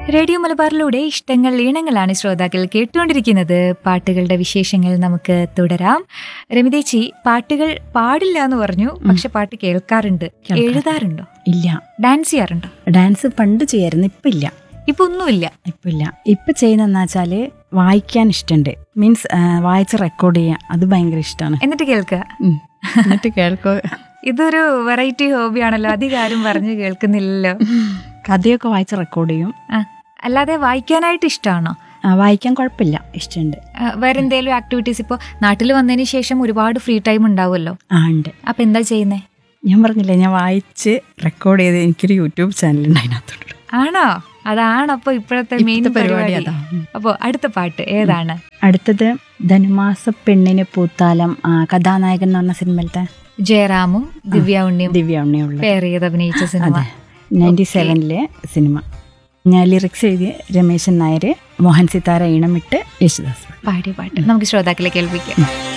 Radio മലബാറിലൂടെ ഇഷ്ടങ്ങൾ ഈണങ്ങളാണ് ശ്രോതാക്കൾ കേട്ടുകൊണ്ടിരിക്കുന്നത് പാട്ടുകളുടെ വിശേഷങ്ങൾ നമുക്ക് തുടരാം രമിതേച്ചി പാട്ടുകൾ പാടില്ല എന്ന് പറഞ്ഞു പക്ഷെ പാട്ട് കേൾക്കാറുണ്ട് കേൾക്കാം. എഴുതാറുണ്ടോ ഇല്ല ഡാൻസ് ചെയ്യാറുണ്ടോ ഡാൻസ് പണ്ട് ചെയ്യായിരുന്നു ഇപ്പം ഇല്ല ഇപ്പൊ ഒന്നുമില്ല ഇപ്പം ഇല്ല ഇപ്പം ചെയ്യുന്നതെന്ന് വെച്ചാൽ വായിക്കാൻ ഇഷ്ടമുണ്ട് മീൻസ് വായിച്ച് റെക്കോർഡ് ചെയ്യാൻ അത് ഭയങ്കര ഇഷ്ടമാണ് എന്നിട്ട് കേൾക്കുക എന്നിട്ട് കേൾക്കോ ഇതൊരു വെറൈറ്റി ഹോബിയാണല്ലോ അധികം ആരും പറഞ്ഞു കേൾക്കുന്നില്ലല്ലോ കഥയൊക്കെ വായിച്ച് റെക്കോർഡ് ചെയ്യും ആ, അല്ലാതെ വായിക്കാനായിട്ട് ഇഷ്ടമാണോ ആ, വായിക്കാൻ കുഴപ്പമില്ല ഇഷ്ടമുണ്ട് ആ, വേറെ എന്തെങ്കിലും ആക്ടിവിറ്റീസ് ഇപ്പോൾ നാട്ടിൽ വന്നതിന് ശേഷം ഒരുപാട് ഫ്രീ ടൈം ഉണ്ടാവുമല്ലോ ആ ഉണ്ട് അപ്പൊ എന്താ ചെയ്യുന്നേ ഞാൻ പറഞ്ഞില്ലേ ഞാൻ വായിച്ച് റെക്കോർഡ് ചെയ്ത് എനിക്കൊരു യൂട്യൂബ് ചാനൽ ഉണ്ട് അതിനകത്തോട്ട് ആണോ അതാണ് അപ്പൊ ഇപ്പോഴത്തെ മെയിൻ ഇപ്പോഴത്തെ പരിപാടി പരിപാടി അതാ. ഉം. അപ്പോ അടുത്ത പാട്ട് ഏതാണ് അടുത്തത് ധനുമാസ പെണ്ണിന് പൂത്താലം ആ, കഥാനായകൻ എന്ന് പറഞ്ഞ സിനിമയിലത്തെ ജയറാമും ദിവ്യ ഉണ്ണിയും ദിവ്യ ഉണ്ണിയുള്ള പെയർ ചെയ്ത് അഭിനയിച്ച സിനിമ അതെ നയൻറ്റി സെവനിലെ സിനിമ ഞാൻ ലിറിക്സ് എഴുതിയ രമേശൻ നായർ മോഹൻ സിതാര ഈണമിട്ട് യേശുദാസ് പാടിയ പാട്ട് നമുക്ക് ശ്രോതാക്കളെ കേൾപ്പിക്കാം